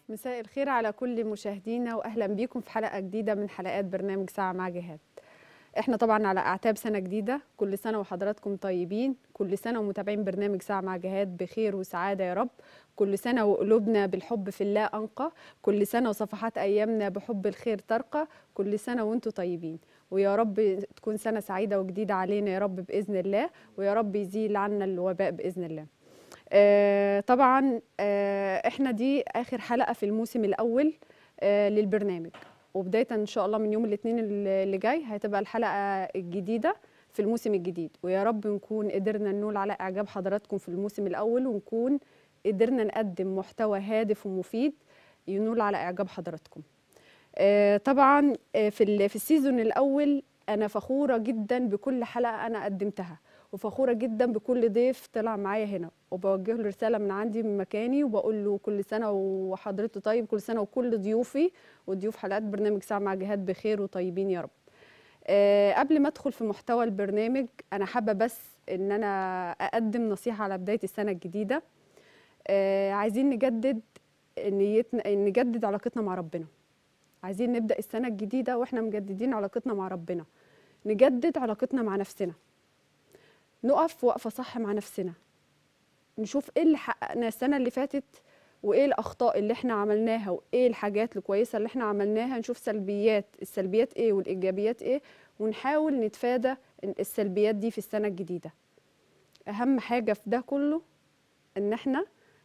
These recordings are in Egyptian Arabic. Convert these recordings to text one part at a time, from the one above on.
مساء الخير على كل مشاهدينا واهلا بيكم في حلقه جديده من حلقات برنامج ساعه مع جهاد احنا طبعا على اعتاب سنه جديده كل سنه وحضراتكم طيبين كل سنه ومتابعين برنامج ساعه مع جهاد بخير وسعاده يا رب كل سنه وقلوبنا بالحب في الله انقى كل سنه وصفحات ايامنا بحب الخير ترقى كل سنه وانتم طيبين ويا رب تكون سنه سعيده وجديده علينا يا رب باذن الله ويا رب يزيل عنا الوباء باذن الله آه طبعا آه احنا دي اخر حلقه في الموسم الاول آه للبرنامج وبدايه ان شاء الله من يوم الاثنين اللي جاي هتبقى الحلقه الجديده في الموسم الجديد ويا رب نكون قدرنا ننول على اعجاب حضراتكم في الموسم الاول ونكون قدرنا نقدم محتوى هادف ومفيد ينول على اعجاب حضراتكم آه طبعا آه في في السيزون الاول انا فخوره جدا بكل حلقه انا قدمتها وفخوره جدا بكل ضيف طلع معايا هنا وبوجه له رساله من عندي من مكاني وبقول له كل سنه وحضرته طيب كل سنه وكل ضيوفي وضيوف حلقات برنامج ساعه مع جهاد بخير وطيبين يا رب أه قبل ما ادخل في محتوى البرنامج انا حابه بس ان انا اقدم نصيحه على بدايه السنه الجديده أه عايزين نجدد نيتنا نجدد علاقتنا مع ربنا عايزين نبدا السنه الجديده واحنا مجددين علاقتنا مع ربنا نجدد علاقتنا مع نفسنا نقف وقفه صح مع نفسنا نشوف ايه اللي حققناه السنه اللي فاتت وايه الاخطاء اللي احنا عملناها وايه الحاجات الكويسه اللي احنا عملناها نشوف سلبيات السلبيات ايه والايجابيات ايه ونحاول نتفادى السلبيات دي في السنه الجديده اهم حاجه في ده كله ان احنا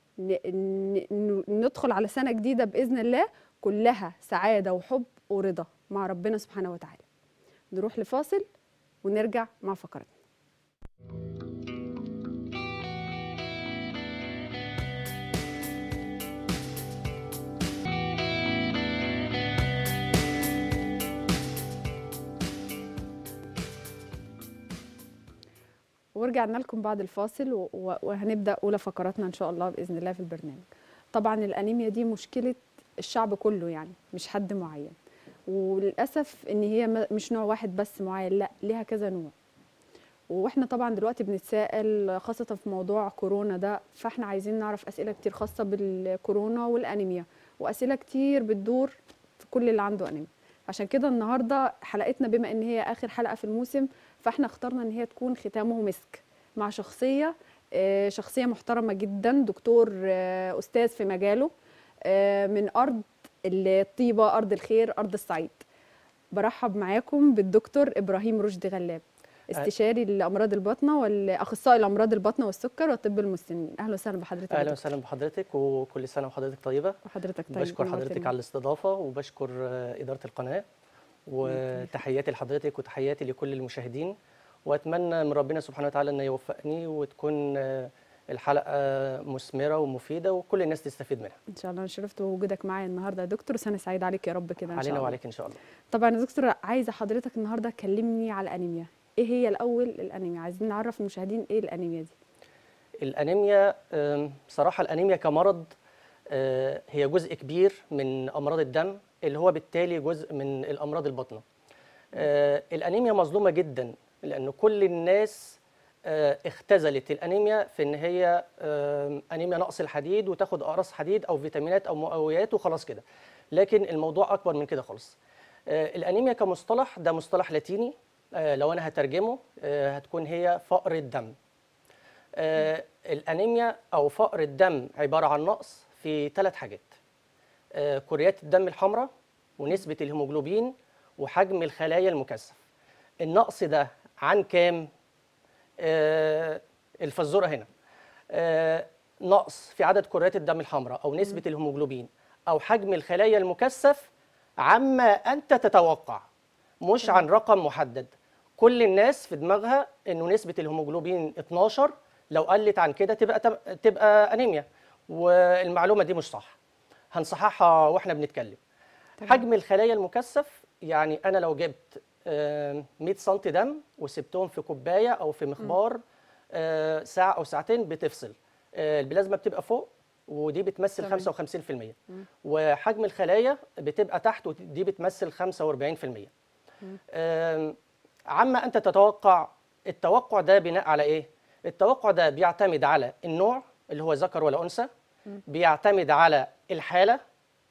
ندخل على سنه جديده باذن الله كلها سعاده وحب ورضا مع ربنا سبحانه وتعالى نروح لفاصل ونرجع مع فقرتنا ورجعنا لكم بعد الفاصل وهنبدا اولى فقراتنا ان شاء الله باذن الله في البرنامج طبعا الانيميا دي مشكله الشعب كله يعني مش حد معين وللاسف ان هي مش نوع واحد بس معين لا ليها كذا نوع واحنا طبعا دلوقتي بنتساءل خاصه في موضوع كورونا ده فاحنا عايزين نعرف اسئله كتير خاصه بالكورونا والانيميا واسئله كتير بتدور في كل اللي عنده انيميا عشان كده النهارده حلقتنا بما ان هي اخر حلقه في الموسم فاحنا اخترنا ان هي تكون ختامه مسك مع شخصيه شخصيه محترمه جدا دكتور استاذ في مجاله من ارض الطيبه ارض الخير ارض الصعيد برحب معاكم بالدكتور ابراهيم رشدي غلاب استشاري الامراض الباطنه والاخصائي الامراض الباطنه والسكر وطب المسنين اهلا وسهلا بحضرتك اهلا وسهلا بحضرتك وكل سنه وحضرتك طيبه وحضرتك طيب بشكر حضرتك على الاستضافه وبشكر اداره القناه وتحياتي لحضرتك وتحياتي لكل المشاهدين واتمنى من ربنا سبحانه وتعالى ان يوفقني وتكون الحلقه مثمره ومفيده وكل الناس تستفيد منها ان شاء الله انا شرفت بوجودك معايا النهارده يا دكتور سنه سعيده عليك يا رب كده ان علينا شاء الله وعليك ان شاء الله طبعا يا دكتور عايزه حضرتك النهارده تكلمني على الانيميا ايه هي الاول الانيميا عايزين نعرف المشاهدين ايه الانيميا دي الانيميا صراحه الانيميا كمرض هي جزء كبير من امراض الدم اللي هو بالتالي جزء من الامراض الباطنه الانيميا مظلومه جدا لان كل الناس اختزلت الانيميا في ان هي انيميا نقص الحديد وتاخد اقراص حديد او فيتامينات او مقويات وخلاص كده لكن الموضوع اكبر من كده خالص الانيميا كمصطلح ده مصطلح لاتيني لو انا هترجمه هتكون هي فقر الدم الانيميا او فقر الدم عباره عن نقص في ثلاث حاجات كريات الدم الحمراء ونسبه الهيموجلوبين وحجم الخلايا المكثف النقص ده عن كام آه الفزوره هنا آه نقص في عدد كريات الدم الحمراء او نسبه الهيموجلوبين او حجم الخلايا المكثف عما انت تتوقع مش عن رقم محدد كل الناس في دماغها انه نسبه الهيموجلوبين 12 لو قلت عن كده تبقى تبقى انيميا والمعلومه دي مش صح هنصححها واحنا بنتكلم طبعا. حجم الخلايا المكثف يعني انا لو جبت 100 سم دم وسبتهم في كوبايه او في مخبار ساعه او ساعتين بتفصل البلازما بتبقى فوق ودي بتمثل 55% وحجم الخلايا بتبقى تحت ودي بتمثل 45% عما انت تتوقع التوقع ده بناء على ايه التوقع ده بيعتمد على النوع اللي هو ذكر ولا انثى بيعتمد على الحاله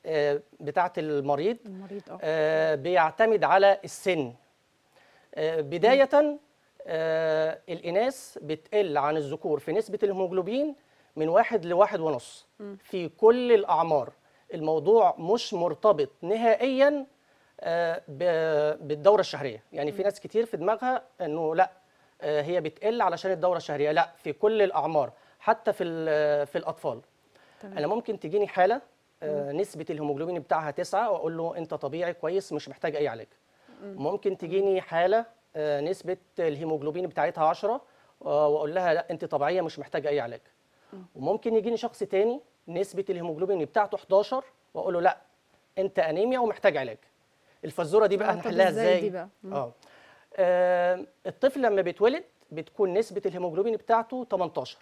آه، بتاعه المريض المريض اه آه، بيعتمد على السن آه، بداية آه، الإناث بتقل عن الذكور في نسبة الهيموجلوبين من واحد لواحد ونص في كل الأعمار الموضوع مش مرتبط نهائيا آه، ب- بالدورة الشهرية يعني في ناس كتير في دماغها أنه لا آه، هي بتقل علشان الدورة الشهرية لا في كل الأعمار حتى في ال- في الأطفال تمام. انا ممكن تجيني حاله آه، نسبه الهيموجلوبين بتاعها تسعة واقول له انت طبيعي كويس مش محتاج اي علاج ممكن تجيني حاله آه، نسبه الهيموجلوبين بتاعتها 10 آه، واقول لها لا انت طبيعيه مش محتاجه اي علاج وممكن يجيني شخص تاني نسبه الهيموجلوبين بتاعته 11 واقول له لا انت انيميا ومحتاج علاج الفزوره دي آه، بقى طب هنحلها إزاي ازاي دي بقى؟ مم. اه آه، الطفل لما بيتولد بتكون نسبه الهيموجلوبين بتاعته 18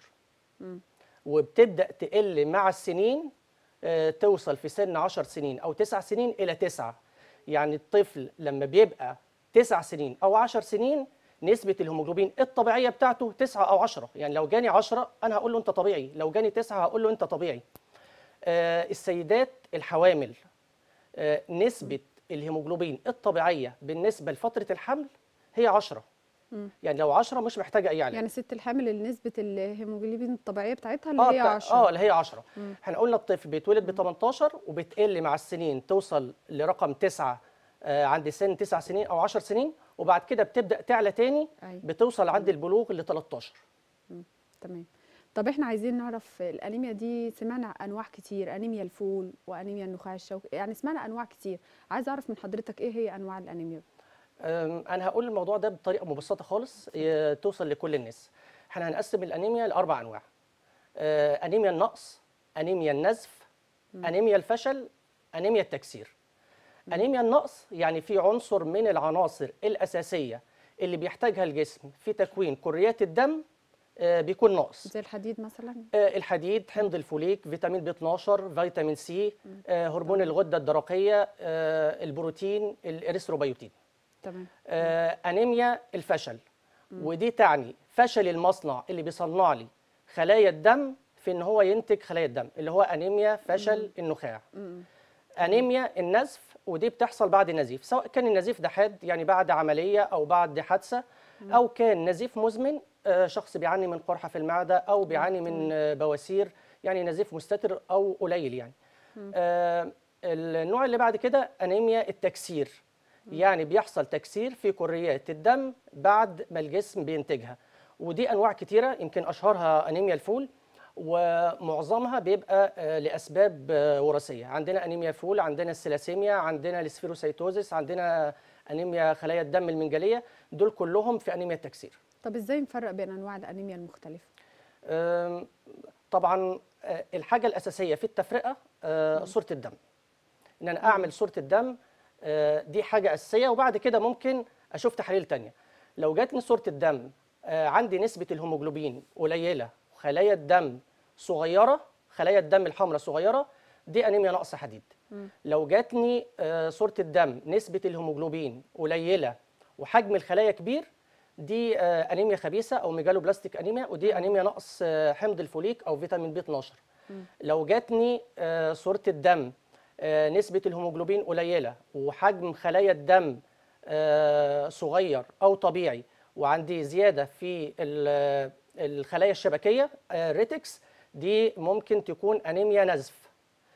وبتبدا تقل مع السنين آه، توصل في سن 10 سنين او 9 سنين الى 9 يعني الطفل لما بيبقى 9 سنين او 10 سنين نسبه الهيموجلوبين الطبيعيه بتاعته 9 او 10 يعني لو جاني 10 انا هقول له انت طبيعي لو جاني 9 هقول له انت طبيعي آه، السيدات الحوامل آه، نسبه الهيموجلوبين الطبيعيه بالنسبه لفتره الحمل هي 10 يعني لو 10 مش محتاجه اي علاج يعني الست الحامل اللي نسبه الهيموجلوبين الطبيعيه بتاعتها اللي اه هي بتاع- 10 اه اللي هي 10 احنا قلنا الطفل بيتولد ب 18 وبتقل مع السنين توصل لرقم 9 آه عند سن 9 سنين او 10 سنين وبعد كده بتبدا تعلى تاني أيوة. بتوصل عند البلوغ ل 13 تمام طب احنا عايزين نعرف الانيميا دي سمعنا انواع كتير انيميا الفول وانيميا النخاع الشوكي يعني سمعنا انواع كتير عايز اعرف من حضرتك ايه هي انواع الانيميا أم، انا هقول الموضوع ده بطريقه مبسطه خالص ي- توصل لكل الناس احنا هنقسم الانيميا لاربع انواع آه، انيميا النقص انيميا النزف انيميا الفشل انيميا التكسير انيميا النقص يعني في عنصر من العناصر الاساسيه اللي بيحتاجها الجسم في تكوين كريات الدم آه، بيكون ناقص زي الحديد مثلا آه، الحديد حمض الفوليك فيتامين بي 12 فيتامين سي آه، هرمون الغده الدرقيه آه، البروتين الاريثروبيوتين تمام آه، انيميا الفشل ودي تعني فشل المصنع اللي بيصنع لي خلايا الدم في ان هو ينتج خلايا الدم اللي هو انيميا فشل النخاع انيميا النزف ودي بتحصل بعد النزيف سواء كان النزيف ده حاد يعني بعد عمليه او بعد حادثه او كان نزيف مزمن آه، شخص بيعاني من قرحه في المعده او بيعاني من آه، بواسير يعني نزيف مستتر او قليل يعني آه، النوع اللي بعد كده انيميا التكسير يعني بيحصل تكسير في كريات الدم بعد ما الجسم بينتجها ودي انواع كتيره يمكن اشهرها انيميا الفول ومعظمها بيبقى آه، لاسباب آه، وراثيه عندنا انيميا فول عندنا السيلاسيميا عندنا السفيروسيتوزيس عندنا انيميا خلايا الدم المنجليه دول كلهم في انيميا التكسير طب ازاي نفرق بين انواع الانيميا المختلفه أم، طبعا آه، الحاجه الاساسيه في التفرقه آه، صوره الدم ان انا اعمل صوره الدم آه، دي حاجه اساسيه وبعد كده ممكن اشوف تحاليل تانية لو جاتني صوره الدم آه، عندي نسبه الهيموجلوبين قليله وخلايا الدم صغيره خلايا الدم الحمراء صغيره دي انيميا نقص حديد لو جاتني آه، صوره الدم نسبه الهيموجلوبين قليله وحجم الخلايا كبير دي آه، انيميا خبيثه او ميجالوبلاستيك انيميا ودي انيميا نقص آه، حمض الفوليك او فيتامين بي 12 لو جاتني آه، صوره الدم آه، نسبه الهيموجلوبين قليله وحجم خلايا الدم آه، صغير او طبيعي وعندي زياده في ال- الخلايا الشبكيه ريتكس دي ممكن تكون انيميا نزف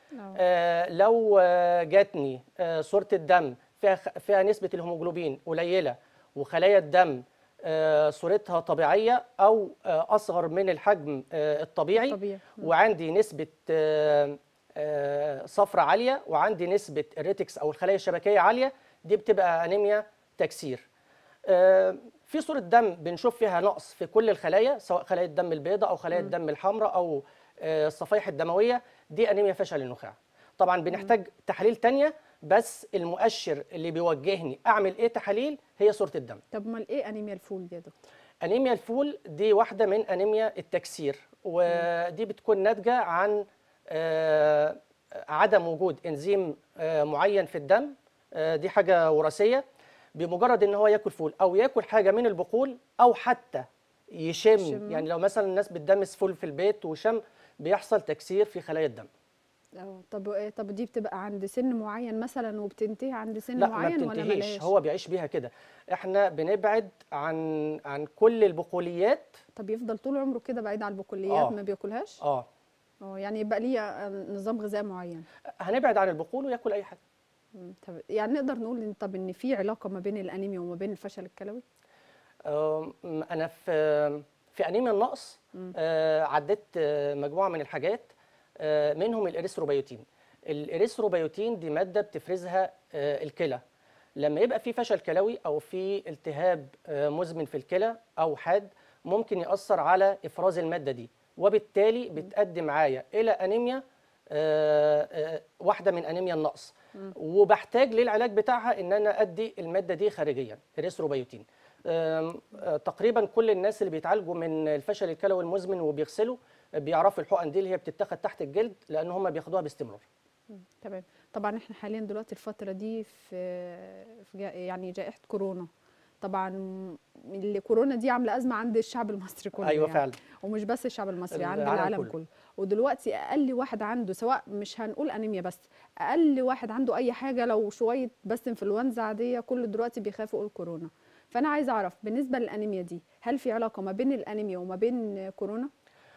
آه، لو آه، جاتني آه، صورة الدم فيها خ- فيها نسبة الهيموجلوبين قليلة وخلايا الدم آه، صورتها طبيعية أو آه، أصغر من الحجم آه، الطبيعي الطبيعي. وعندي نسبة آه، آه، صفرة عالية وعندي نسبة الريتكس أو الخلايا الشبكية عالية دي بتبقى أنيميا تكسير آه، في صورة دم بنشوف فيها نقص في كل الخلايا سواء خلايا الدم البيضاء أو خلايا الدم الحمراء أو آه، الصفائح الدموية دي أنيميا فشل النخاع طبعا بنحتاج تحاليل تانية بس المؤشر اللي بيوجهني أعمل إيه تحاليل هي صورة الدم طب امال ايه انيميا الفول دي يا دكتور انيميا الفول دي واحده من انيميا التكسير ودي بتكون ناتجه عن آه، عدم وجود انزيم آه، معين في الدم آه، دي حاجه وراثيه بمجرد ان هو ياكل فول او ياكل حاجه من البقول او حتى يشم يشم. يعني لو مثلا الناس بتدمس فول في البيت وشم بيحصل تكسير في خلايا الدم اه طب طب دي بتبقى عند سن معين مثلا وبتنتهي عند سن لا ما معين ولا بتنتهيش ملهاش هو بيعيش بيها كده احنا بنبعد عن عن كل البقوليات طب يفضل طول عمره كده بعيد عن البقوليات آه. ما بياكلهاش اه اه يعني يبقى ليه آه، نظام غذائي معين هنبعد عن البقول وياكل اي حاجه مم. طب يعني نقدر نقول ان طب ان في علاقه ما بين الانيميا وما بين الفشل الكلوي آم، انا في في انيميا النقص آه، عديت آه، مجموعه من الحاجات آه، منهم الاريثروبيوتين الاريثروبيوتين دي ماده بتفرزها آه، الكلى لما يبقى في فشل كلوي او في التهاب آه، مزمن في الكلى او حاد ممكن ياثر على افراز الماده دي وبالتالي بتؤدي معايا الى انيميا آه، آه، واحده من انيميا النقص وبحتاج للعلاج بتاعها ان انا ادي الماده دي خارجيا اريثروبيوتين آم، آه، تقريبا كل الناس اللي بيتعالجوا من الفشل الكلوي المزمن وبيغسلوا آه، بيعرفوا الحقن دي اللي هي بتتاخد تحت الجلد لان هم بياخدوها باستمرار مم. تمام طبعا احنا حاليا دلوقتي الفتره دي في, في جا- يعني جائحه كورونا طبعا اللي كورونا دي عامله ازمه عند الشعب المصري كله ايوه يعني. فعلا ومش بس الشعب المصري عند العالم العالم كله. كله. ودلوقتي اقل واحد عنده سواء مش هنقول انيميا بس اقل واحد عنده اي حاجه لو شويه بس انفلونزا عاديه كله دلوقتي بيخاف يقول كورونا فانا عايزه اعرف بالنسبه للانيميا دي هل في علاقه ما بين الانيميا وما بين كورونا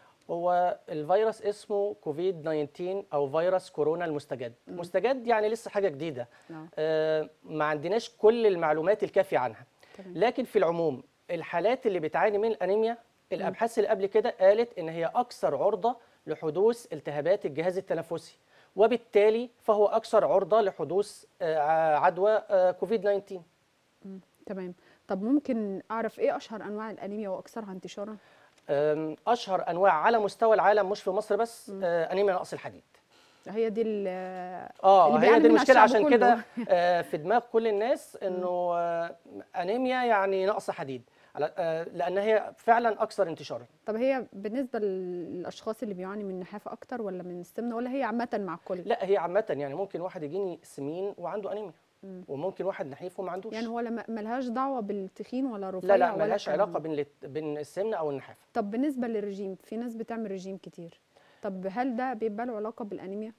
هو الفيروس اسمه كوفيد 19 او فيروس كورونا المستجد مستجد يعني لسه حاجه جديده نعم آه، ما عندناش كل المعلومات الكافيه عنها تمام. لكن في العموم الحالات اللي بتعاني من الانيميا الابحاث اللي قبل كده قالت ان هي اكثر عرضه لحدوث التهابات الجهاز التنفسي وبالتالي فهو اكثر عرضه لحدوث آه، عدوى آه، كوفيد 19 مم. تمام طب ممكن اعرف ايه اشهر انواع الانيميا واكثرها انتشارا أم، اشهر انواع على مستوى العالم مش في مصر بس آه، انيميا نقص الحديد هي دي ال- اه اللي هي بيعاني دي منها المشكله الشعب عشان كله. كده آه، في دماغ كل الناس انه آه، انيميا يعني نقص حديد على- آه، لان هي فعلا اكثر انتشارا طب هي بالنسبه للاشخاص اللي بيعاني من النحافه اكتر ولا من السمنه ولا هي عامه مع الكل لا هي عامه يعني ممكن واحد يجيني سمين وعنده انيميا مم. وممكن واحد نحيف وما عندوش يعني هو لما- ملهاش دعوه بالتخين ولا رفيع لا لا ولا ملهاش الكلام علاقه ده. بين الات- بين السمنه او النحافه طب بالنسبه للرجيم في ناس بتعمل رجيم كتير طب هل ده بيبقى له علاقه بالانيميا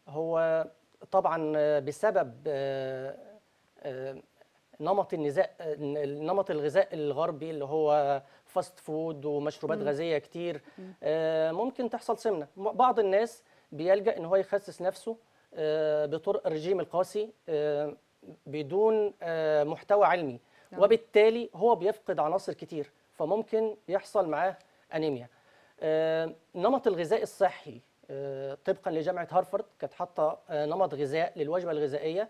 هو طبعا آه، بسبب آه، آه، نمط النزاء آه، نمط الغذاء الغربي اللي هو فاست فود ومشروبات مم. غازيه كتير آه، ممكن تحصل سمنه م- بعض الناس بيلجأ ان هو يخسس نفسه آه، بطرق الرجيم القاسي آه، بدون آه، محتوى علمي نعم. وبالتالي هو بيفقد عناصر كتير فممكن يحصل معاه انيميا آه، نمط الغذاء الصحي آه، طبقا لجامعه هارفارد كانت حاطه آه، نمط غذاء للوجبه الغذائيه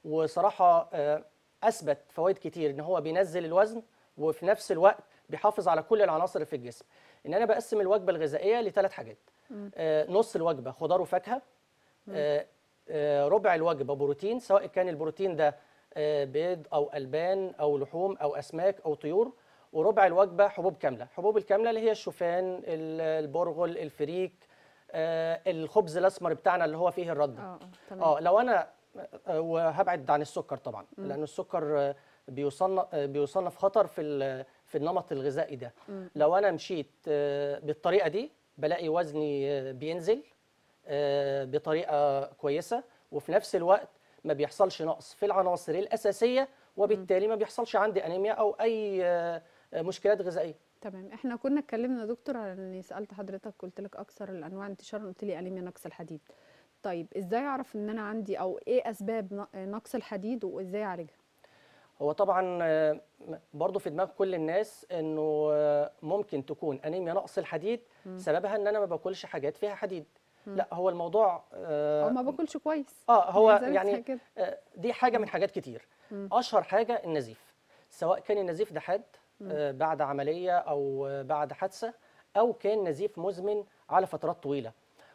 وصراحه آه، اثبت فوائد كتير ان هو بينزل الوزن وفي نفس الوقت بيحافظ على كل العناصر اللي في الجسم ان انا بقسم الوجبه الغذائيه لثلاث حاجات آه، نص الوجبه خضار وفاكهه آه، آه، ربع الوجبه بروتين سواء كان البروتين ده آه، بيض او البان او لحوم او اسماك او طيور وربع الوجبه حبوب كامله حبوب الكامله اللي هي الشوفان ال- البرغل الفريك آه، الخبز الاسمر بتاعنا اللي هو فيه الرده اه اه تمام اه لو انا آه، وهبعد عن السكر طبعا لان السكر آه، بيصنف آه، بيصنف خطر في ال- في النمط الغذائي ده مم. لو انا مشيت آه، بالطريقه دي بلاقي وزني آه، بينزل آه، بطريقه كويسه وفي نفس الوقت ما بيحصلش نقص في العناصر الاساسيه وبالتالي ما بيحصلش عندي انيميا او اي آه، آه، مشكلات غذائيه تمام احنا كنا اتكلمنا يا دكتور على اني سالت حضرتك قلت لك اكثر الانواع انتشارا قلت لي انيميا نقص الحديد طيب ازاي اعرف ان انا عندي او ايه اسباب ن- نقص الحديد وازاي اعالجها هو طبعا آه، برضو في دماغ كل الناس انه آه، ممكن تكون انيميا نقص الحديد سببها ان انا ما باكلش حاجات فيها حديد لا هو الموضوع آه، او ما باكلش كويس اه هو زي ما يعني بتحكي كده. آه، دي حاجه من حاجات كتير مم. اشهر حاجه النزيف سواء كان النزيف ده حاد آه، بعد عمليه او آه، بعد حادثه او كان نزيف مزمن على فترات طويله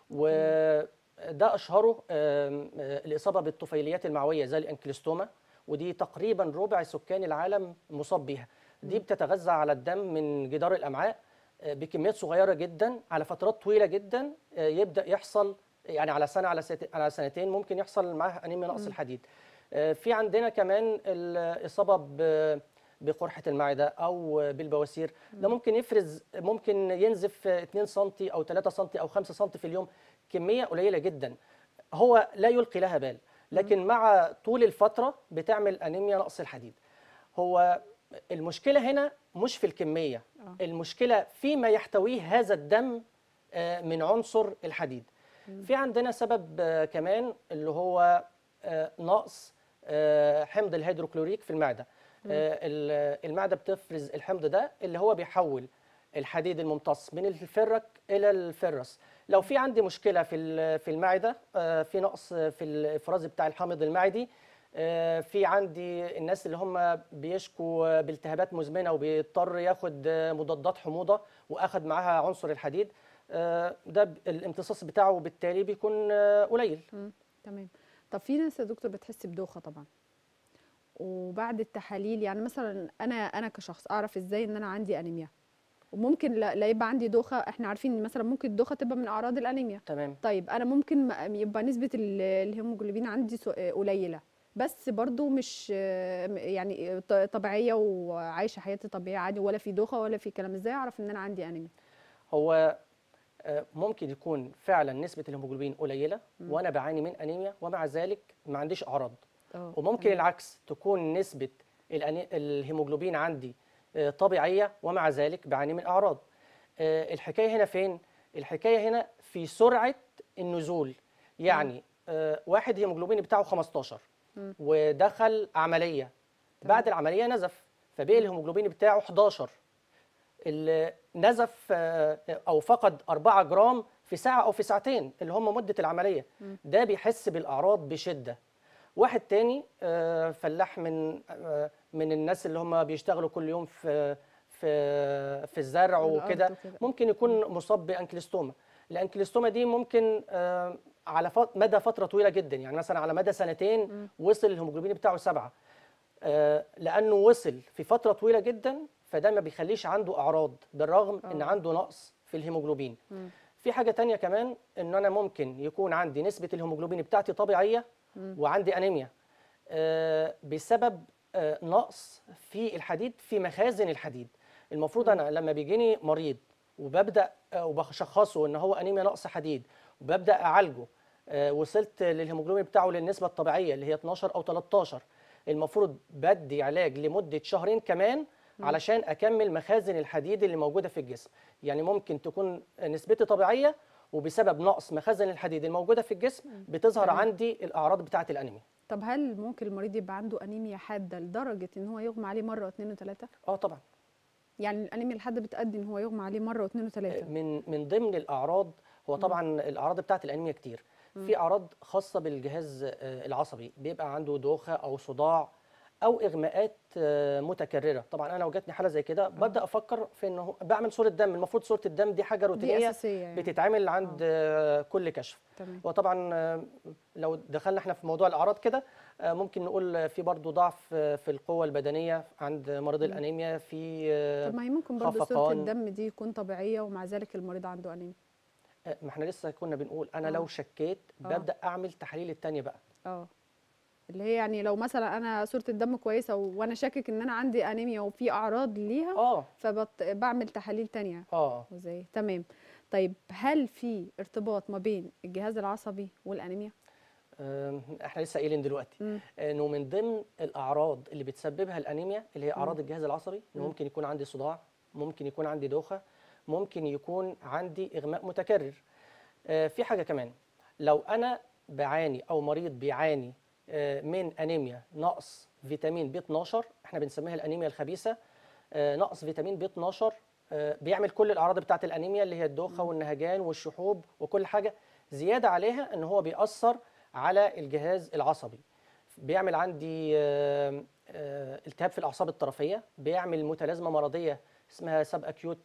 وده اشهره آم، آه، الاصابه بالطفيليات المعويه زي الانكليستوما ودي تقريبا ربع سكان العالم مصاب بيها دي بتتغذى على الدم من جدار الامعاء آه، بكميات صغيره جدا على فترات طويله جدا آه، يبدا يحصل يعني على سنه على سنت- على سنتين ممكن يحصل معاه انيميا نقص الحديد آه، في عندنا كمان الاصابه ب- بقرحه المعده او بالبواسير ده ممكن يفرز ممكن ينزف 2 سم او 3 سم او 5 سم في اليوم كميه قليله جدا هو لا يلقي لها بال لكن مع طول الفتره بتعمل انيميا نقص الحديد هو المشكله هنا مش في الكميه آه. المشكله فيما يحتويه هذا الدم آه، من عنصر الحديد في عندنا سبب آه، كمان اللي هو آه، نقص آه، حمض الهيدروكلوريك في المعده آه، ال- المعده بتفرز الحمض ده اللي هو بيحول الحديد الممتص من الفرك الى الفرس لو في عندي مشكله في ال- في المعده آه، في نقص في الافراز بتاع الحامض المعدي آه، في عندي الناس اللي هم بيشكوا بالتهابات مزمنه وبيضطر ياخد آه، مضادات حموضه واخد معاها عنصر الحديد آه، ده ب- الامتصاص بتاعه بالتالي بيكون آه، قليل مم. تمام طب في ناس يا دكتور بتحس بدوخه طبعا وبعد التحاليل يعني مثلا انا انا كشخص اعرف ازاي ان انا عندي انيميا وممكن لا, لا يبقى عندي دوخه احنا عارفين ان مثلا ممكن الدوخه تبقى من اعراض الانيميا تمام طيب انا ممكن م- يبقى نسبه ال- الهيموجلوبين عندي سو- قليله بس برضو مش آه، م- يعني ط- طبيعيه وعايشه حياتي طبيعيه عادي ولا في دوخه ولا في كلام ازاي اعرف ان انا عندي انيميا هو آه، ممكن يكون فعلا نسبه الهيموجلوبين قليله وانا بعاني من انيميا ومع ذلك ما عنديش اعراض اه وممكن تمام. العكس تكون نسبة الأني- الهيموجلوبين عندي آه، طبيعية ومع ذلك بعاني من أعراض آه، الحكاية هنا فين؟ الحكاية هنا في سرعة النزول يعني آه، واحد هيموجلوبين بتاعه 15 مم. ودخل عملية بعد العملية نزف فبقي الهيموجلوبين بتاعه 11 اللي نزف آه، او فقد 4 جرام في ساعه او في ساعتين اللي هم مده العمليه ده بيحس بالاعراض بشده واحد تاني آه، فلاح من آه، من الناس اللي هم بيشتغلوا كل يوم في في في الزرع الأرض وكده وكده. ممكن يكون مصاب بانكليستوما الانكليستوما دي ممكن آه، على فت- مدى فتره طويله جدا يعني مثلا على مدى سنتين وصل الهيموجلوبين بتاعه سبعة آه، لانه وصل في فتره طويله جدا فده ما بيخليش عنده اعراض بالرغم ان آه. عنده نقص في الهيموجلوبين مم. في حاجه تانية كمان ان انا ممكن يكون عندي نسبه الهيموجلوبين بتاعتي طبيعيه وعندي انيميا آه، بسبب آه، نقص في الحديد في مخازن الحديد المفروض انا لما بيجيني مريض وببدا آه، وبشخصه ان هو انيميا نقص حديد وببدا اعالجه آه، وصلت للهيموجلوبين بتاعه للنسبه الطبيعيه اللي هي 12 او 13 المفروض بدي علاج لمده شهرين كمان علشان اكمل مخازن الحديد اللي موجوده في الجسم يعني ممكن تكون نسبتي طبيعيه وبسبب نقص مخازن الحديد الموجوده في الجسم بتظهر تمام. عندي الاعراض بتاعه الانيميا طب هل ممكن المريض يبقى عنده انيميا حاده لدرجه ان هو يغمى عليه مره واثنين وثلاثه اه طبعا يعني الانيميا الحاده بتؤدي ان هو يغمى عليه مره واثنين وثلاثه من من ضمن الاعراض هو طبعا الاعراض بتاعه الانيميا كتير في اعراض خاصه بالجهاز آه، العصبي بيبقى عنده دوخه او صداع او اغماءات آه، متكرره طبعا انا لو جاتني حاله زي كده ببدا افكر في انه بعمل صوره دم المفروض صوره الدم دي حاجه دي روتينيه اساسيه يعني بتتعمل عند آه، كل كشف تمام وطبعا آه، لو دخلنا احنا في موضوع الاعراض كده آه، ممكن نقول آه، في برضو ضعف آه، في القوه البدنيه عند مريض الانيميا في آه، طب ما هي ممكن برضه صوره خفقان. الدم دي يكون طبيعيه ومع ذلك المريض عنده انيميا آه، ما احنا لسه كنا بنقول انا آه. لو شكيت آه. ببدا اعمل تحاليل التانية بقى اه اللي هي يعني لو مثلا انا صوره الدم كويسه وانا شاكك ان انا عندي انيميا وفي اعراض ليها اه فبعمل تحاليل تانية اه وزي تمام طيب هل في ارتباط ما بين الجهاز العصبي والانيميا آم، احنا لسه قايلين دلوقتي مم. انه من ضمن الاعراض اللي بتسببها الانيميا اللي هي اعراض الجهاز العصبي انه مم. ممكن يكون عندي صداع ممكن يكون عندي دوخه ممكن يكون عندي اغماء متكرر آه، في حاجه كمان لو انا بعاني او مريض بيعاني آه، من انيميا نقص فيتامين بي 12 احنا بنسميها الانيميا الخبيثه آه، نقص فيتامين بي 12 آه، بيعمل كل الاعراض بتاعه الانيميا اللي هي الدوخه والنهجان والشحوب وكل حاجه زياده عليها ان هو بيأثر على الجهاز العصبي بيعمل عندي آه، آه، التهاب في الاعصاب الطرفيه بيعمل متلازمه مرضيه اسمها سب اكيوت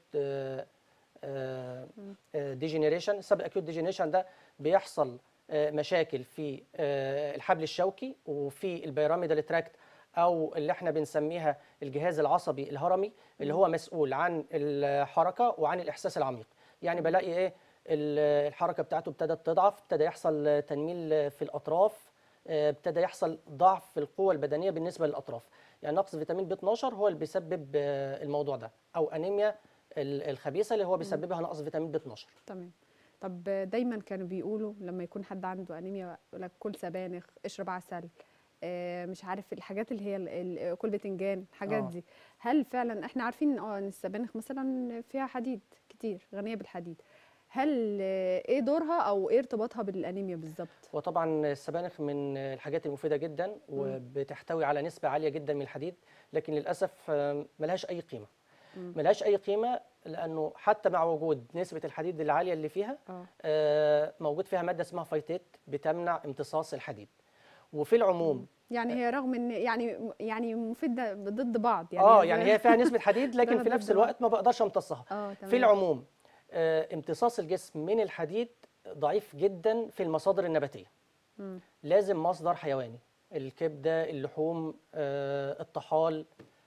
ديجينيريشن سب اكيوت ديجينيريشن ده بيحصل آه، مشاكل في آه، الحبل الشوكي وفي البيراميدال تراكت او اللي احنا بنسميها الجهاز العصبي الهرمي اللي هو مسؤول عن الحركه وعن الاحساس العميق يعني بلاقي ايه ال- الحركه بتاعته ابتدت تضعف ابتدى يحصل تنميل في الاطراف آه، ابتدى يحصل ضعف في القوه البدنيه بالنسبه للاطراف يعني نقص فيتامين بي 12 هو اللي بيسبب آه، الموضوع ده او انيميا ال- الخبيثه اللي هو بيسببها نقص فيتامين بي 12 تمام طب دايما كانوا بيقولوا لما يكون حد عنده انيميا يقول لك كل سبانخ اشرب عسل آه، مش عارف الحاجات اللي هي ال- ال- كل باذنجان الحاجات آه. دي هل فعلا احنا عارفين اه ان السبانخ مثلا فيها حديد كتير غنيه بالحديد هل آه، ايه دورها او ايه ارتباطها بالانيميا بالظبط وطبعا السبانخ من الحاجات المفيده جدا وبتحتوي على نسبه عاليه جدا من الحديد لكن للاسف آه، ملهاش اي قيمه مم. ملهاش اي قيمه لانه حتى مع وجود نسبه الحديد العاليه اللي فيها اه آه، موجود فيها ماده اسمها فايتات بتمنع امتصاص الحديد وفي العموم يعني هي رغم ان يعني يعني مفيده ضد بعض يعني اه زي- يعني هي فيها نسبه حديد لكن ضد في نفس بعض. الوقت ما بقدرش امتصها اه تمام في العموم آه، امتصاص الجسم من الحديد ضعيف جدا في المصادر النباتيه مم. لازم مصدر حيواني الكبده اللحوم آه، الطحال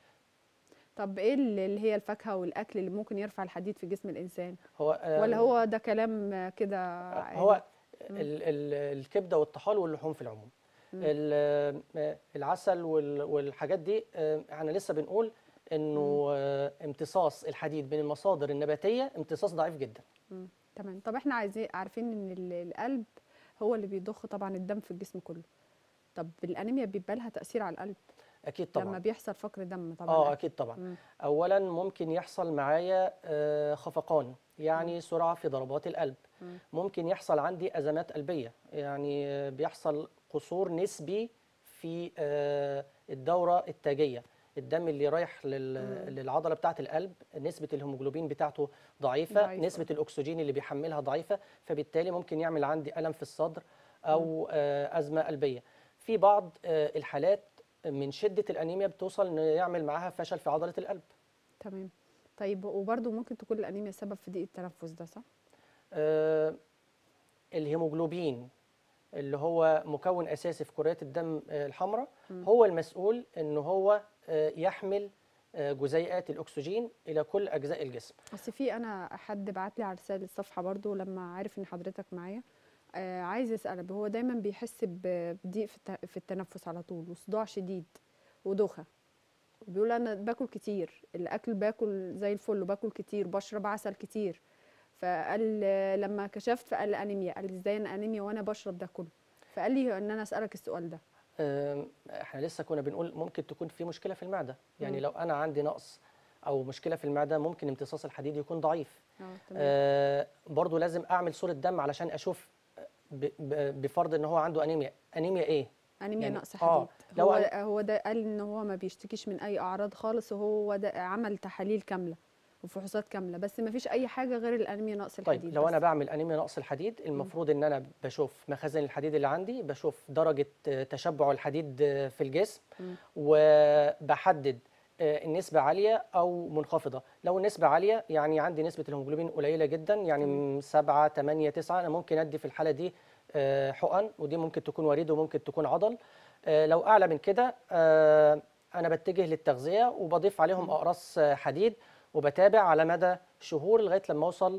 طب ايه اللي اللي هي الفاكهه والاكل اللي ممكن يرفع الحديد في جسم الانسان هو آه، ولا هو ده كلام آه، كده عادي؟ هو ال- ال- الكبده والطحال واللحوم في العموم ال- آه، العسل وال- والحاجات دي آه، احنا لسه بنقول انه آه، امتصاص الحديد من المصادر النباتيه امتصاص ضعيف جدا مم. تمام طب احنا عايزين عارفين ان ال- القلب هو اللي بيضخ طبعا الدم في الجسم كله طب الانيميا بيبقى لها تاثير على القلب اكيد لما طبعا بيحصل فقر دم طبعا اه اكيد طبعا مم. اولا ممكن يحصل معايا آه، خفقان يعني سرعه في ضربات القلب مم. ممكن يحصل عندي ازمات قلبيه يعني آه، بيحصل قصور نسبي في آه، الدوره التاجيه الدم اللي رايح لل- للعضله بتاعه القلب نسبه الهيموجلوبين بتاعته ضعيفه, ضعيفة. نسبه الاكسجين اللي بيحملها ضعيفه فبالتالي ممكن يعمل عندي الم في الصدر او آه، ازمه قلبيه في بعض آه، الحالات من شده الانيميا بتوصل ان يعمل معاها فشل في عضله القلب تمام طيب وبرده ممكن تكون الانيميا سبب في ضيق التنفس ده صح آه، الهيموجلوبين اللي هو مكون اساسي في كريات الدم آه، الحمراء هو المسؤول ان هو آه، يحمل آه، جزيئات الاكسجين الى كل اجزاء الجسم بس في انا حد بعت لي على رساله الصفحه برضو لما عارف ان حضرتك معايا آه عايز يسال هو دايما بيحس ب- بضيق في الت- في التنفس على طول وصداع شديد ودوخه بيقول انا باكل كتير الاكل باكل زي الفل وباكل كتير بشرب عسل كتير فقال آه، لما كشفت فقال لي انيميا قال لي ازاي انا انيميا وانا بشرب ده كله فقال لي ان انا اسالك السؤال ده آم، احنا لسه كنا بنقول ممكن تكون في مشكله في المعده يعني مم. لو انا عندي نقص او مشكله في المعده ممكن امتصاص الحديد يكون ضعيف اه تمام آه برضو لازم اعمل صوره دم علشان اشوف ب- ب- بفرض ان هو عنده انيميا انيميا ايه انيميا يعني- نقص آه، حديد لو هو أنا- هو ده قال ان هو ما بيشتكيش من اي اعراض خالص وهو ده عمل تحاليل كامله وفحوصات كامله بس ما فيش اي حاجه غير الانيميا نقص الحديد طيب لو بس. انا بعمل انيميا نقص الحديد المفروض ان انا بشوف مخازن الحديد اللي عندي بشوف درجه آه، تشبع الحديد آه، في الجسم مم. وبحدد آه، النسبة عالية أو منخفضة لو النسبة عالية يعني عندي نسبة الهيموجلوبين قليلة جدا يعني من 7 8 9 أنا ممكن أدي في الحالة دي آه، حقن ودي ممكن تكون وريد وممكن تكون عضل آه، لو أعلى من كده آه، أنا بتجه للتغذية وبضيف عليهم أقراص آه، حديد وبتابع على مدى شهور لغاية لما أوصل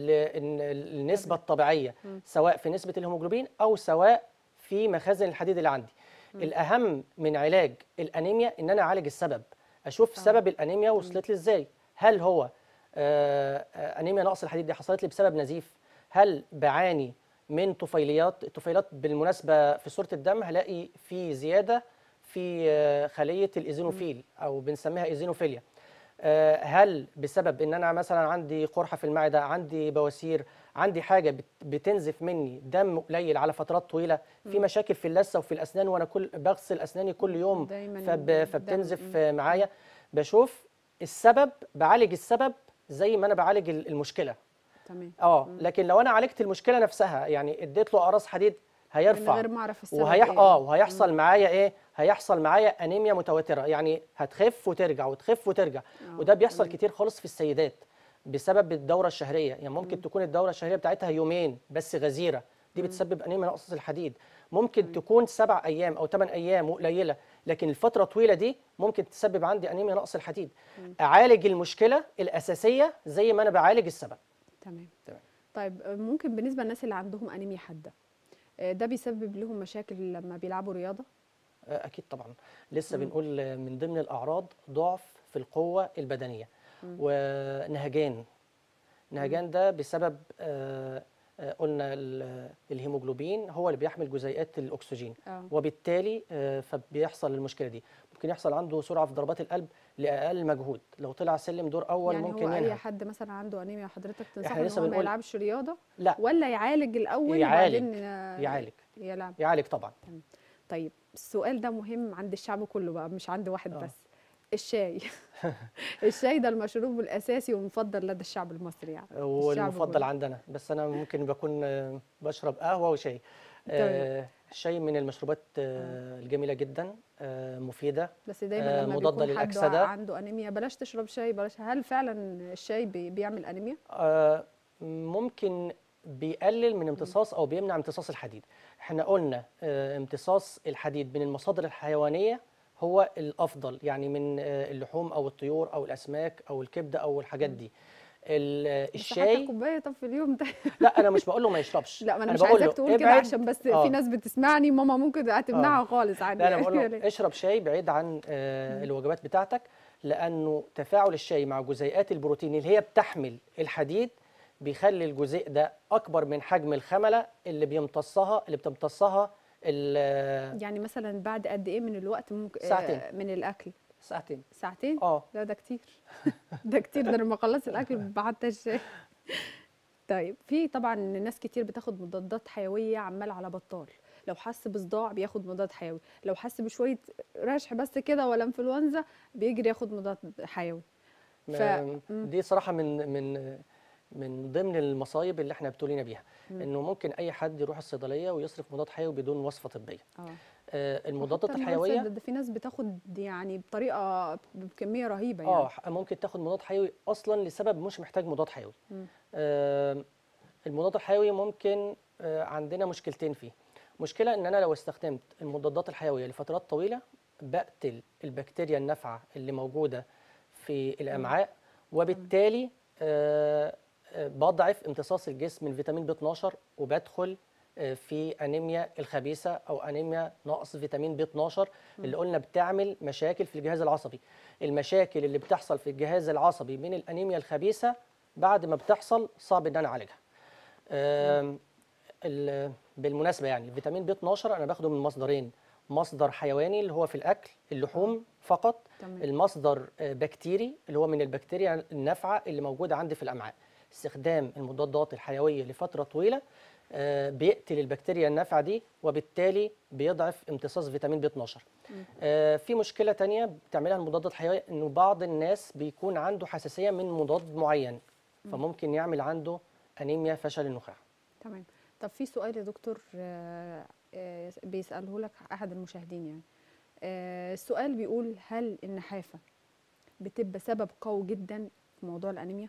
للنسبة الطبيعية سواء في نسبة الهيموجلوبين أو سواء في مخازن الحديد اللي عندي الأهم من علاج الأنيميا إن أنا أعالج السبب أشوف سبب الأنيميا وصلت لي إزاي هل هو آه، آه، أنيميا نقص الحديد دي حصلت لي بسبب نزيف هل بعاني من طفيليات الطفيلات بالمناسبة في صورة الدم هلاقي في زيادة في آه، خلية الإيزينوفيل أو بنسميها إيزينوفيليا آه، هل بسبب ان انا مثلا عندي قرحه في المعده عندي بواسير عندي حاجه بت- بتنزف مني دم قليل على فترات طويله في مشاكل في اللثه وفي الاسنان وانا كل بغسل اسناني كل يوم دايماً فب الدم. فبتنزف مم. آه، معايا بشوف السبب بعالج السبب زي ما انا بعالج ال- المشكله تمام اه لكن لو انا عالجت المشكله نفسها يعني اديت له اقراص حديد من هيرفع غير ما اعرف السبب وهيح... إيه. اه وهيحصل معايا ايه هيحصل معايا انيميا متواتره يعني هتخف وترجع وتخف وترجع آه، وده بيحصل كتير خالص في السيدات بسبب الدوره الشهريه يعني ممكن تكون الدوره الشهريه بتاعتها يومين بس غزيره دي بتسبب انيميا نقص الحديد ممكن تكون سبع ايام او ثمان ايام وقليله لكن الفتره طويله دي ممكن تسبب عندي انيميا نقص الحديد اعالج المشكله الاساسيه زي ما انا بعالج السبب تمام تمام. طيب آه، ممكن بالنسبه للناس اللي عندهم انيميا حاده آه، ده بيسبب لهم مشاكل لما بيلعبوا رياضه آه، اكيد طبعا لسه بنقول آه، من ضمن الاعراض ضعف في القوه البدنيه ونهجان نهجان ده بسبب آه، آه، الهيموجلوبين هو اللي بيحمل جزيئات الاكسجين اه وبالتالي آه، فبيحصل المشكله دي ممكن يحصل عنده سرعه في ضربات القلب لاقل مجهود لو طلع سلم دور اول يعني ممكن هو اي ينهج حد مثلا عنده انيميا حضرتك تنصحه إحنا ان لسه هو ما بنقول- يلعبش رياضه لا ولا يعالج الاول يعالج. وبعدين آه، يعالج يلعب يعالج طبعا طيب السؤال ده مهم عند الشعب كله بقى مش عند واحد آه. بس الشاي الشاي ده المشروب الاساسي والمفضل لدى الشعب المصري يعني الشعب والمفضل كله. عندنا بس انا ممكن بكون آه، بشرب قهوه وشاي آه، الشاي من المشروبات آه، الجميله جدا آه، مفيده بس دايما آه، لما مضادة بيكون حد للأكسدة. عنده انيميا بلاش تشرب شاي بلاش هل فعلا الشاي بي- بيعمل انيميا آه، ممكن بيقلل من امتصاص او بيمنع امتصاص الحديد احنا قلنا آه، امتصاص الحديد من المصادر الحيوانيه هو الافضل يعني من آه، اللحوم او الطيور او الاسماك او الكبده او الحاجات دي ال- آه، بس حتى الشاي كوبايه طب في اليوم ده لا انا مش بقول له ما يشربش لا ما انا أنا مش بقول عايزاك له تقول كده ابعد. عشان بس آه. في ناس بتسمعني ماما ممكن هتمنعها خالص عادي لا انا بقول يعني. له اشرب شاي بعيد عن آه، الوجبات بتاعتك لانه تفاعل الشاي مع جزيئات البروتين اللي هي بتحمل الحديد بيخلي الجزيء ده اكبر من حجم الخمله اللي بيمتصها اللي بتمتصها ال- يعني مثلا بعد قد ايه من الوقت ممكن آه، ساعتين. من الاكل ساعتين ساعتين اه لا ده كتير ده كتير ده انا لما اخلص الاكل بعد الشاي طيب في طبعا ناس كتير بتاخد مضادات حيويه عمال على بطال لو حس بصداع بياخد مضاد حيوي لو حس بشويه رشح بس كده ولا انفلونزا بيجري ياخد مضاد حيوي ف- ما- مم. دي صراحه من من من ضمن المصايب اللي احنا ابتلينا بيها مم. انه ممكن اي حد يروح الصيدليه ويصرف مضاد حيوي بدون وصفه طبيه اه آه، المضادات حتى المرض الحيويه ده- ده في ناس بتاخد يعني بطريقه بكميه رهيبه اه يعني ح- ممكن تاخد مضاد حيوي اصلا لسبب مش محتاج مضاد حيوي مم. آه المضاد الحيوي ممكن آه عندنا مشكلتين فيه مشكله ان انا لو استخدمت المضادات الحيويه لفترات طويله بقتل البكتيريا النافعه اللي موجوده في الامعاء وبالتالي آه آه، بضعف امتصاص الجسم من فيتامين ب 12 وبدخل آه، في انيميا الخبيثه او انيميا نقص فيتامين ب 12 اللي قلنا بتعمل مشاكل في الجهاز العصبي المشاكل اللي بتحصل في الجهاز العصبي من الانيميا الخبيثه بعد ما بتحصل صعب ان انا اعالجها آم، ال- بالمناسبه يعني فيتامين ب 12 انا باخده من مصدرين مصدر حيواني اللي هو في الاكل اللحوم فقط تمام المصدر آه، بكتيري اللي هو من البكتيريا النافعه اللي موجوده عندي في الامعاء استخدام المضادات الحيويه لفتره طويله آه، بيقتل البكتيريا النافعه دي وبالتالي بيضعف امتصاص فيتامين ب 12 آه، في مشكله تانية بتعملها المضادات الحيويه انه بعض الناس بيكون عنده حساسيه من مضاد معين فممكن يعمل عنده انيميا فشل النخاع تمام طب في سؤال يا دكتور آه، آه، بيسأله لك أحد المشاهدين يعني آه، السؤال بيقول هل النحافة بتبقى سبب قوي جدا في موضوع الأنيميا؟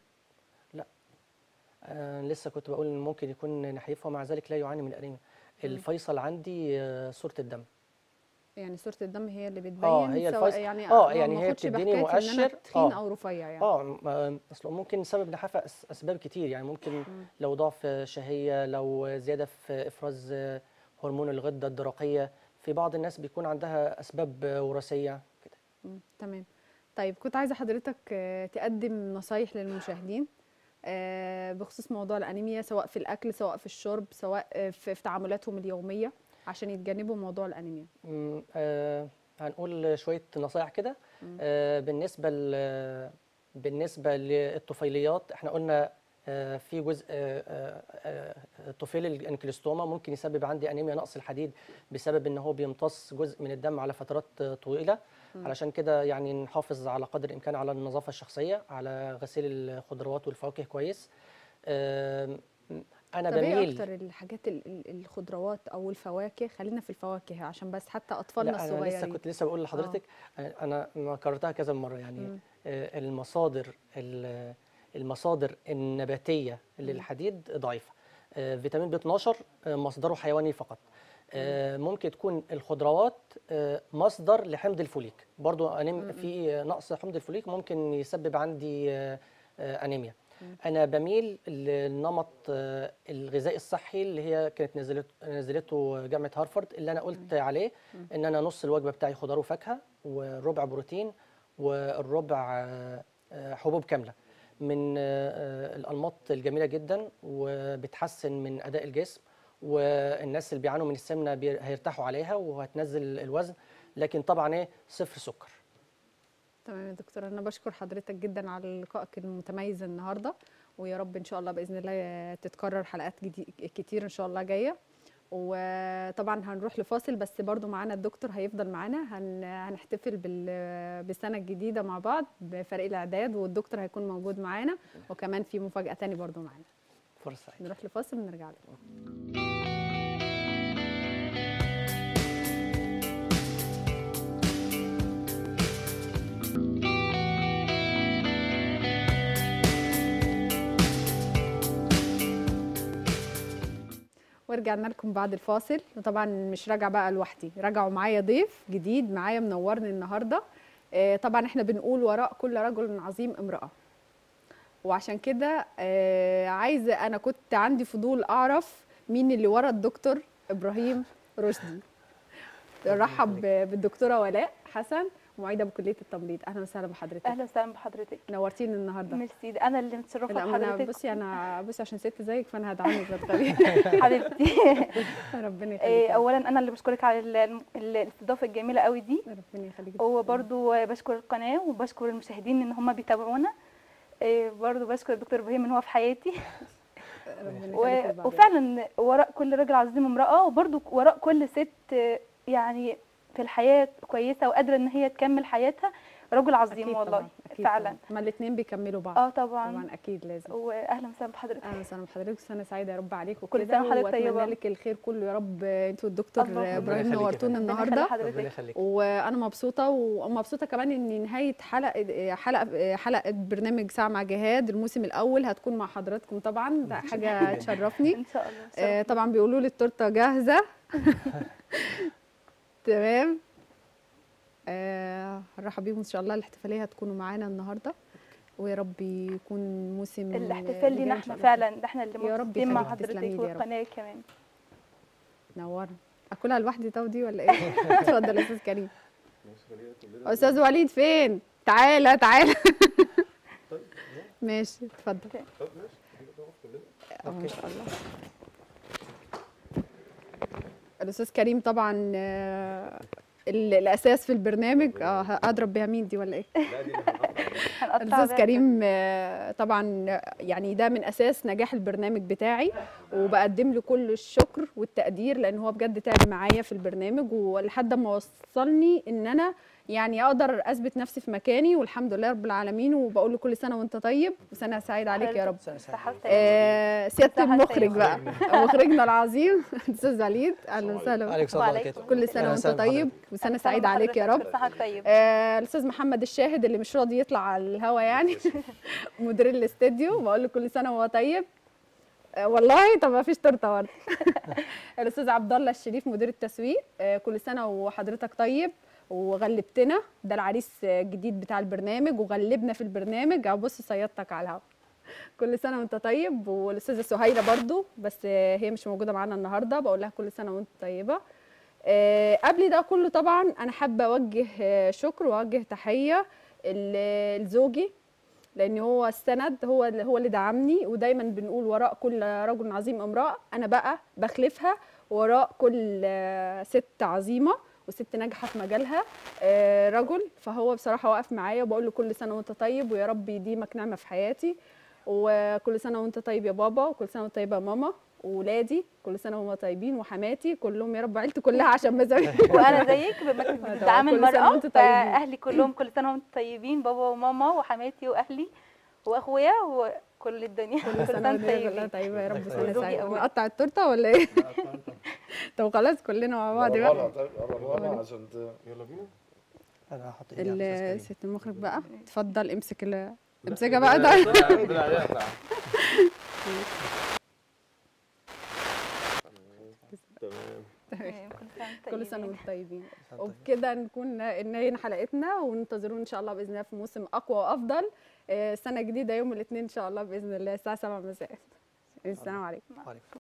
آه لسه كنت بقول ان ممكن يكون نحيف ومع ذلك لا يعاني من الانيميا الفيصل عندي آه صوره الدم يعني صورة الدم هي اللي بتبين آه، هي سواء الفيصل- يعني آه، ما يعني هي باخدش بتديني بحكاية إن أنا مؤشر، تخين آه. أو رفيع يعني اه م- اصل ممكن سبب نحافه أس- اسباب كتير يعني ممكن لو ضعف شهيه لو زياده في افراز آه، هرمون الغده الدرقيه في بعض الناس بيكون عندها اسباب آه، وراثيه كده مم، تمام طيب كنت عايزة حضرتك آه، تقدم نصايح للمشاهدين آه، بخصوص موضوع الأنيميا سواء في الأكل سواء في الشرب سواء آه، في في تعاملاتهم اليومية عشان يتجنبوا موضوع الأنيميا م، آه هنقول شويه نصايح كده آه بالنسبه ل- بالنسبه للطفيليات احنا قلنا آه في جزء آه آه آه، الطفيل الانكليستوما ممكن يسبب عندي انيميا نقص الحديد بسبب ان هو بيمتص جزء من الدم على فترات آه، طويله علشان كده يعني نحافظ على قدر الامكان على النظافه الشخصيه على غسيل الخضروات والفواكه كويس آم، انا طب ايه بميل اكتر الحاجات ال- ال- الخضروات او الفواكه خلينا في الفواكه عشان بس حتى اطفالنا لا انا لسه الصغيرين كنت لسه بقول لحضرتك انا ما كررتها كذا مره يعني مم. آه، المصادر ال- المصادر النباتيه للحديد ضعيفه آه، فيتامين ب 12 آه، مصدره حيواني فقط آه، ممكن تكون الخضروات آه، مصدر لحمض الفوليك برضو أنيم في نقص حمض الفوليك ممكن يسبب عندي آه، آه، انيميا انا بميل للنمط آه، الغذائي الصحي اللي هي كانت نزلت نزلته جامعه هارفارد اللي انا قلت عليه ان انا نص الوجبه بتاعي خضار وفاكهه وربع بروتين والربع آه، آه، حبوب كامله من آه، آه، الانماط الجميله جدا وبتحسن من اداء الجسم والناس اللي بيعانوا من السمنه بي- هيرتاحوا عليها وهتنزل الوزن لكن طبعا ايه صفر سكر تمام يا دكتور انا بشكر حضرتك جدا على لقائك المتميز النهارده ويا رب ان شاء الله باذن الله تتكرر حلقات جديد كتير ان شاء الله جايه وطبعا هنروح لفاصل بس برضو معانا الدكتور هيفضل معانا هن... هنحتفل بال... بالسنه الجديده مع بعض بفريق الاعداد والدكتور هيكون موجود معانا وكمان في مفاجاه تاني برضو معانا فرصه سعيدة. نروح لفاصل ونرجع لكم ورجعنا لكم بعد الفاصل وطبعا مش راجعه بقى لوحدي راجعوا معايا ضيف جديد معايا منورني النهارده آه، طبعا احنا بنقول وراء كل رجل عظيم امراه وعشان كده آه، عايزه انا كنت عندي فضول اعرف مين اللي ورا الدكتور ابراهيم رشدي رحب ب- بالدكتوره ولاء حسن معيده بكليه التمريض اهلا وسهلا بحضرتك اهلا وسهلا بحضرتك نورتيني النهارده ميرسي ده انا اللي متشرفه لا ما انا بحضرتك بصي انا بصي عشان ست زيك فانا هدعمك بالطريقه حبيبتي ربنا إيه، يخليك اولا انا اللي بشكرك على ال- ال- الاستضافه الجميله قوي دي ربنا يخليك وبرضو بشكر القناه وبشكر المشاهدين ان هم بيتابعونا إيه، برضو بشكر الدكتور ابراهيم ان هو في حياتي ربنا و- يخليك ويبارك. وفعلا وراء كل راجل عظيم امراه وبرضو وراء كل ست آه، يعني في الحياه كويسه وقادره ان هي تكمل حياتها رجل عظيم أكيد والله طبعاً، أكيد فعلا طبعاً. هما الاثنين بيكملوا بعض اه طبعا, طبعا اكيد لازم واهلا وسهلا بحضرتك اهلا وسهلا بحضرتك سنه سعيده يا رب عليك كل وكده سنة وحضرتك واتمنى طيبة. لك الخير كله يا رب انتوا والدكتور اللهم آمين. ابراهيم ربنا يخليك يا نورتونا فندم. ربنا يخلي النهارده حضرتك. ربنا يخليك وانا مبسوطه ومبسوطه كمان ان نهايه حلقه حلقه حلقه برنامج ساعه مع جهاد الموسم الاول هتكون مع حضراتكم طبعا ده حاجه تشرفني ان شاء الله آه، طبعا بيقولوا لي التورته جاهزه تمام آه، هنرحب بيهم ان شاء الله الاحتفاليه هتكونوا معانا النهارده ويا رب يكون موسم الاحتفال اللي لينا جاي إن شاء احنا الله فعلا ده احنا اللي يا رب مبسوطين مع يخليك، تسلمي حضرتك لي يا رب. والقناه كمان نورنا اكلها لوحدي طب دي ولا ايه اتفضل يا استاذ كريم استاذ وليد فين تعالى تعالى ماشي اتفضل اه ان شاء الله الاستاذ كريم طبعا آه، ال- الاساس في البرنامج اه اضرب بيها مين دي ولا ايه هنقطع الاستاذ بقى. كريم آه، طبعا آه، يعني ده من اساس نجاح البرنامج بتاعي وبقدم له كل الشكر والتقدير لان هو بجد تعب معايا في البرنامج ولحد ما وصلني ان انا يعني اقدر اثبت نفسي في مكاني والحمد لله رب العالمين وبقول له كل سنه وانت طيب وسنه سعيده عليك يا رب سنة سعيدة. صحة آه سياده صحة المخرج سعيدة. بقى مخرجنا العظيم الاستاذ وليد اهلا وسهلا عليك الصلاة وعليكم. والبركاته كل سنه أهلا وانت وسهلا طيب بحضرتك. وسنه سعيده عليك يا رب صحك طيب آه، الاستاذ محمد الشاهد اللي مش راضي يطلع على الهوا يعني مدير الاستديو بقول له كل سنه وهو طيب آه، والله طب ما فيش تورته برضه الاستاذ عبد الله الشريف مدير التسويق آه، كل سنه وحضرتك طيب وغلبتنا ده العريس آه، الجديد بتاع البرنامج وغلبنا في البرنامج ابص صيادتك على الهوا كل سنه وانت طيب والاستاذه سهيله برضو بس آه، هي مش موجوده معانا النهارده بقول لها كل سنه وانت طيبه آه، قبل ده كله طبعا انا حابه اوجه آه، شكر واوجه تحيه ل- لزوجي لان هو السند هو اللي هو اللي دعمني ودايما بنقول وراء كل رجل عظيم امراه انا بقى بخلفها وراء كل آه، ست عظيمه وست ناجحه في مجالها آه، رجل فهو بصراحه واقف معايا وبقول له كل سنه وانت طيب ويا رب يديمك نعمه في حياتي وكل سنه وانت طيب يا بابا وكل سنه وانت طيبه يا ماما وولادي كل سنه وهم طيبين وحماتي كلهم يا رب عيلتي كلها عشان بزوج وانا زيك بما انك طبعاً. بتدعمي كل سنة المراه وانتوا طيبين. فاهلي كلهم كل سنه وانتم طيبين بابا وماما وحماتي واهلي واخويا وكل الدنيا كل سنه وانتوا كلها طيبه يا رب وانتوا سنه طيبين. سعيده أول. نقطع التورته ولا ايه طب خلاص كلنا مع بعض بقى بقى عشان ت- يلا بينا انا هحط ايدي على الأستاذ كريم. الست المخرج بقى اتفضل امسك ال امسكها بقى ده تمام كل سنه وانتم كل سنه طيبين. وانتم طيبين سنة طيبة. وبكده نكون انهينا حلقتنا وانتظرونا ان شاء الله باذن الله في موسم اقوى وافضل آه، سنه جديده يوم الاثنين ان شاء الله باذن الله الساعه 7 مساء السلام عليكم وعليكم